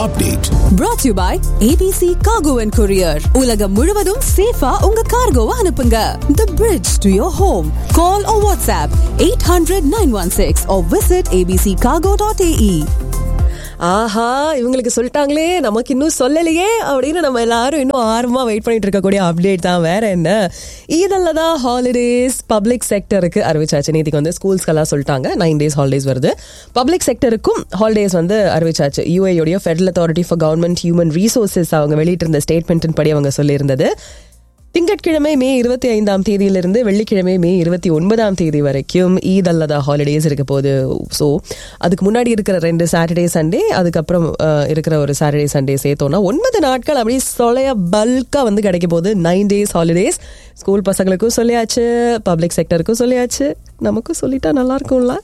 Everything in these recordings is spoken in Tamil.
update. brought to you by ABC Cargo and Courier. உலகம் முழுவதும் சேஃபா உங்க கார்கோவை அனுப்புங்க. The bridge to your home. Call or WhatsApp 800-916 or visit abccargo.ae. ஆஹா இவங்களுக்கு சொல்லிட்டாங்களே நமக்கு இன்னும் சொல்லலையே அப்படின்னு நம்ம எல்லாரும் இன்னும் ஆர்வமா வெயிட் பண்ணிட்டு இருக்கக்கூடிய அப்டேட் தான் வேற என்ன இதெல்லாம் தான் ஹாலிடேஸ் பப்ளிக் செக்டருக்கு அறிவிச்சாச்சு நேற்றுக்கு வந்து ஸ்கூல்ஸ்க்கெல்லாம் சொல்லிட்டாங்க நைன் டேஸ் ஹாலிடேஸ் வருது பப்ளிக் செக்டருக்கும் ஹாலிடேஸ் வந்து அறிவிச்சாச்சு யூஏயோடைய federal authority for government human resources அவங்க வெளியிட்டிருந்த ஸ்டேட்மெண்ட்டின் படி அவங்க சொல்லியிருந்தது திங்கட்கிழமை மே இருபத்தி ஐந்தாம் தேதியிலிருந்து வெள்ளிக்கிழமை மே இருபத்தி ஒன்பதாம் தேதி வரைக்கும் ஈத் அல்லதா ஹாலிடேஸ் இருக்க போகுது ஸோ அதுக்கு முன்னாடி இருக்கிற ரெண்டு சாட்டர்டே சண்டே அதுக்கப்புறம் அஹ், இருக்கிற ஒரு சாட்டர்டே சண்டே சேர்த்தோம்னா ஒன்பது நாட்கள் அப்படியே சொலைய பல்காக வந்து கிடைக்க போகுது நைன் டேஸ் ஹாலிடேஸ் ஸ்கூல் பசங்களுக்கும் சொல்லியாச்சு பப்ளிக் செக்டருக்கும் சொல்லியாச்சு நமக்கும் சொல்லிட்டா நல்லா இருக்கும்ல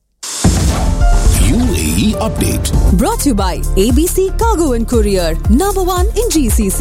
UAE update. Brought to you by ABC Cargo and Courier. Number one in GCC.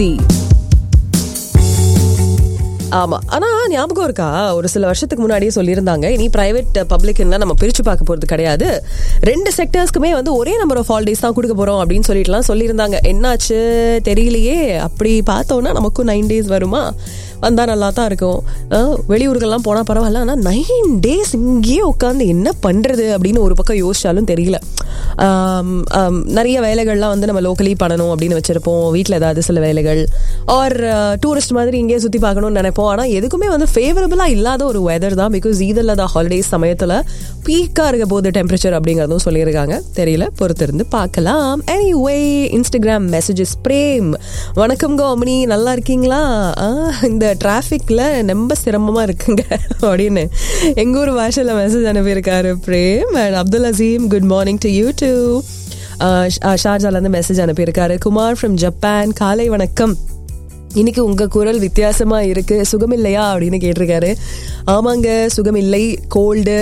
ஆமா ஆனா ஞாபகம் இருக்கா ஒரு சில வருஷத்துக்கு முன்னாடியே சொல்லியிருந்தாங்க இனி பிரைவேட் பப்ளிக்னா நம்ம பிரிச்சு பார்க்க போறது கிடையாது ரெண்டு செக்டர்ஸ்க்குமே வந்து ஒரே நம்பர் ஆஃப் ஹாலிடேஸ் தான் கொடுக்க போறோம் அப்படின்னு சொல்லிட்டுலாம் சொல்லியிருந்தாங்க என்னாச்சு தெரியலையே அப்படி பார்த்தோம்னா நமக்கும் நைன் டேஸ் வருமா வந்தா நல்லா தான் இருக்கும் அஹ், வெளியூர்கள்லாம் போனா பரவாயில்ல ஆனா நைன் டேஸ் இங்கேயே உட்காந்து என்ன பண்றது அப்படின்னு ஒரு பக்கம் யோசிச்சாலும் தெரியல ஆம், ஆம், நிறைய வேலைகள்லாம் வந்து நம்ம லோக்கலி பண்ணணும் அப்படின்னு வச்சிருப்போம் வீட்டில் ஏதாவது சில வேலைகள் ஆர் டூரிஸ்ட் மாதிரி இங்கேயே சுற்றி பார்க்கணும்னு நினைப்போம் ஆனால் எதுக்குமே வந்து ஃபேவரபுளாக இல்லாத ஒரு வெதர் தான் பிகாஸ் இதில் தான் ஹாலிடேஸ் சமயத்தில் பீக்காக இருக்க போது டெம்பரேச்சர் அப்படிங்கிறதும் சொல்லியிருக்காங்க தெரியல பொறுத்திருந்து பார்க்கலாம் எனிவே இன்ஸ்டாகிராம் மெசேஜஸ் பிரேம் வணக்கம் கோமணி நல்லா இருக்கீங்களா ஆ, இந்த டிராஃபிக்கில் ரொம்ப சிரமமாக இருக்குங்க அப்படின்னு எங்கள் ஊர் பாஷையில் மெசேஜ் அனுப்பியிருக்காரு Prem and Abdul Azeem good morning to you too ஷார்ஜாலேருந்து மெசேஜ் அனுப்பியிருக்காரு குமார் ஃப்ரம் ஜப்பான் காலை வணக்கம் இன்னைக்கு உங்க குரல் வித்தியாசமா இருக்கு சுகமில்லையா அப்படின்னு கேட்டிருக்காரு ஆமாங்க சுகமில்லை கோல்டு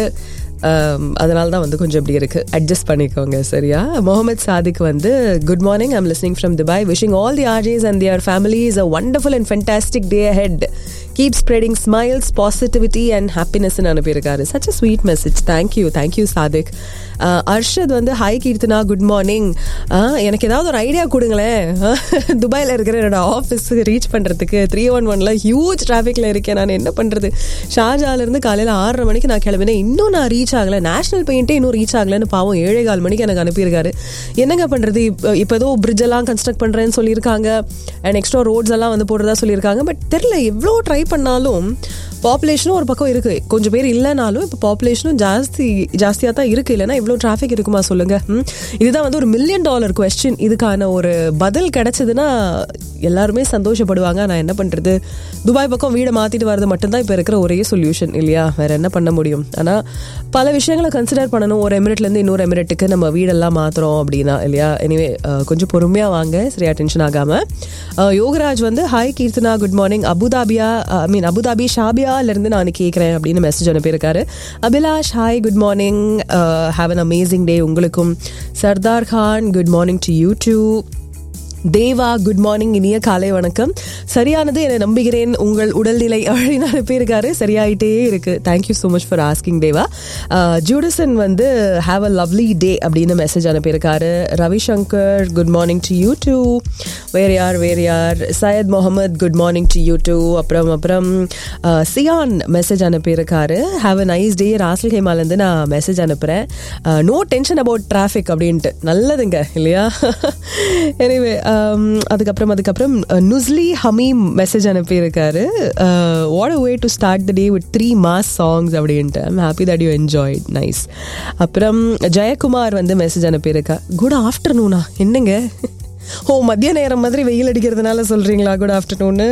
அதனால தான் வந்து கொஞ்சம் இப்படி இருக்கு அட்ஜஸ்ட் பண்ணிக்கோங்க சரியா முகமது சாதிக் வந்து good morning I'm listening from Dubai wishing all the RJs and their family is a wonderful and fantastic day had keep spreading smiles positivity and ஹாப்பினஸ்ன்னு அனுப்பியிருக்காரு such a sweet message thank you thank you Sadiq ah, Arshad வந்து ஹாய் கீர்த்தனா குட் மார்னிங் எனக்கு ஏதாவது ஒரு ஐடியா கொடுங்களேன் துபாயில் இருக்கிற என்னோட ஆஃபீஸுக்கு ரீச் பண்ணுறதுக்கு த்ரீ ஒன் ஒன்ல ஹியூஜ் டிராஃபிக்கில் இருக்கேன் நான் என்ன பண்ணுறது ஷார்ஜாலேருந்து காலையில் ஆறரை மணிக்கு நான் கிளம்பினேன் இன்னும் நான் ரீச் ஆகலை நேஷனல் பெயிண்ட்டே இன்னும் ரீச் ஆகலைன்னு பாவம் ஏழே கால் மணிக்கு எனக்கு அனுப்பியிருக்காரு என்னங்க பண்ணுறது இப்போ இப்போ ஏதோ பிரிட்ஜ் எல்லாம் கன்ஸ்ட்ரக்ட் பண்ணுறேன்னு சொல்லியிருக்காங்க அண்ட் எக்ஸ்ட்ரா ரோட்ஸ் எல்லாம் வந்து போடுறதா சொல்லியிருக்காங்க பட் தெரில எவ்வளோ ட்ரை பண்ணாலும் பாப்புலேஷனும் ஒரு பக்கம் இருக்கு கொஞ்சம் பேர் இல்லைனாலும் இப்போ பாப்புலேஷனும் ஜாஸ்தி ஜாஸ்தியாக தான் இருக்கு இல்லைன்னா இவ்வளோ டிராஃபிக் இருக்குமா சொல்லுங்க ம்? இதுதான் வந்து ஒரு மில்லியன் டாலர் கொஸ்டின் இதுக்கான ஒரு பதில் கிடைச்சதுன்னா எல்லாருமே சந்தோஷப்படுவாங்க நான் என்ன பண்றது துபாய் பக்கம் வீடை மாத்திட்டு வர்றது மட்டும்தான் இப்போ இருக்கிற ஒரே சொல்யூஷன் இல்லையா வேற என்ன பண்ண முடியும் ஆனால் பல விஷயங்களை கன்சிடர் பண்ணணும் ஒரு எமிரேட்லேருந்து இன்னொரு எமிரேட்டுக்கு நம்ம வீடெல்லாம் மாத்துறோம் அப்படின்னா இல்லையா எனிவே கொஞ்சம் பொறுமையாக வாங்க சரியா டென்ஷன் ஆகாம அஹ், யோகராஜ் வந்து ஹாய் கீர்த்தனா குட் மார்னிங் அபுதாபியா ஐ மீன் அபுதாபி ஷாபியால இருந்து நான் கேட்குறேன் அப்படின்னு மெசேஜ் அனுப்பியிருக்காரு Abhilash hi good morning have an amazing day உங்களுக்கும் Sardar Khan good morning to you too Deva good morning இனிய காலை வணக்கம் சரியானது என நம்புகிறேன் உங்கள் உடல்நிலை அப்படின்னு அனுப்பியிருக்காரு சரியாயிட்டே இருக்கு thank you so much for asking Deva Judison வந்து ஹாவ் அ லவ்லி டே அப்படின்னு மெசேஜ் அனுப்பியிருக்காரு Ravishankar good morning to you too where யார் வேர் யார் Syed Mohammed good morning to you too அப்புறம் அப்புறம் அஹ், சியான் மெசேஜ் அனுப்பியிருக்காரு have a nice day Ras al ஹேமாலேருந்து நான் மெசேஜ் அனுப்புகிறேன் நோ டென்ஷன் அபவுட் டிராஃபிக் அப்படின்ட்டு நல்லதுங்க இல்லையா எனிவே அதுக்கப்புறம் அதுக்கப்புறம் அஹ், நுஸ்லி ஹமீம் மெசேஜ் அனுப்பியிருக்காரு what way to start the day with three mass songs அப்படின்ட்டு I'm happy that you enjoyed nice அப்புறம் ஜெயக்குமார் வந்து மெசேஜ் அனுப்பியிருக்கா குட் ஆஃப்டர்நூனா என்னங்க ஓ மதிய நேரம் மாதிரி வெயில் அடிக்கிறதுனால சொல்றீங்களா குட் ஆஃப்டர்நூனு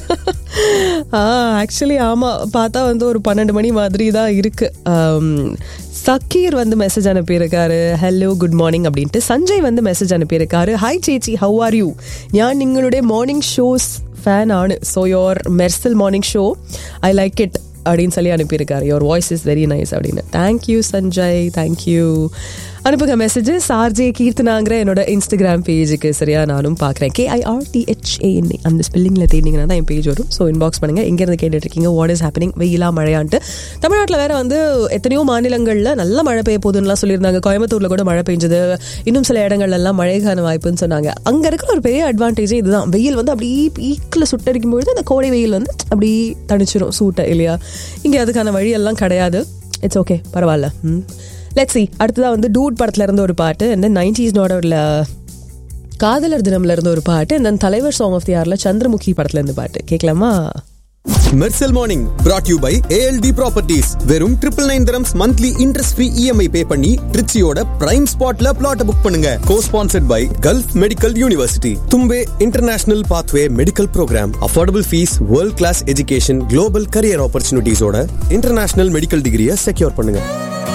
ஆ ஆக்சுவலி ஆமாம் பார்த்தா வந்து ஒரு பன்னெண்டு மணி மாதிரி தான் இருக்கு ஆம், சக்கீர் வந்து மெசேஜ் அனுப்பியிருக்காரு ஹலோ குட் மார்னிங் அப்படின்ட்டு சஞ்சய் வந்து மெசேஜ் அனுப்பியிருக்காரு hi chechi how are you ഞാൻ നിങ്ങളുടെ മോർണിംഗ് ഷോസ് ഫാൻ ആണ് so your Mersal morning show I like it அப்படின்னு சொல்லி அனுப்பியிருக்காரு your voice is very nice அப்படின்னு தேங்க்யூ சஞ்சய் தேங்க்யூ அனுப்புங்க மெசேஜஸ் ஆர்ஜே கீர்த்தனாங்கிற என்னோட இன்ஸ்டாகிராம் பேஜுக்கு சரியா நானும் பார்க்குறேன் கேஐஆர்டிஹெச்ஏஎன்ஏ அந்த ஸ்பெல்லிங்கில் தேடிங்கன்னா தான் என் பேஜ் வரும் ஸோ இன்பாக்ஸ் பண்ணுங்க எங்கேருந்து கேட்டுட்டு இருக்கீங்க வாட் இஸ் ஹேப்பனிங் வெயிலா மழையான்ட்டு தமிழ்நாட்டில் வேற வந்து எத்தனையோ மாநிலங்களில் நல்ல மழை பெய்ய போகுதுன்னுலாம் சொல்லியிருந்தாங்க கோயம்புத்தூர்ல கூட மழை பெஞ்சது இன்னும் சில இடங்கள்ல எல்லாம் மழைக்கான வாய்ப்புன்னு சொன்னாங்க அங்க இருக்கிற ஒரு பெரிய அட்வான்டேஜே இதுதான் வெயில் வந்து அப்படியே பீக்கில் சுட்டடிக்கும் பொழுது அந்த கோடை வெயில் வந்து அப்படி தணிச்சிரும் சூட்டை இல்லையா இங்கே அதுக்கான வழியெல்லாம் கிடையாது இட்ஸ் ஓகே பரவாயில்ல ம் லெட்ஸ் சி அடுத்ததா வந்து டூட் படத்துல இருந்து ஒரு பாட்டு இந்த நைன்டிஸ் நோடோட காதலர் தினம்ல இருந்து ஒரு பாட்டு இந்த தலைவர் சாங் ஆஃப் தி ஆர்ல சந்திரமுகி படத்துல இருந்து பாட்டு கேட்கலாமா Mersal morning brought you by ALT properties வெறும் triple nine terms monthly interest free EMI pay பண்ணி ட்ரிச்சியோட பிரைம் ஸ்பாட்ல பிளாட் புக் பண்ணுங்க co sponsored by Gulf Medical University Thumbay international pathway medical programme affordable fees world class education global career ஆப்பர்ச்சுனிட்டிஸோட இன்டர்நேஷனல் மெடிக்கல் டிகிரியை செக்யூர் பண்ணுங்க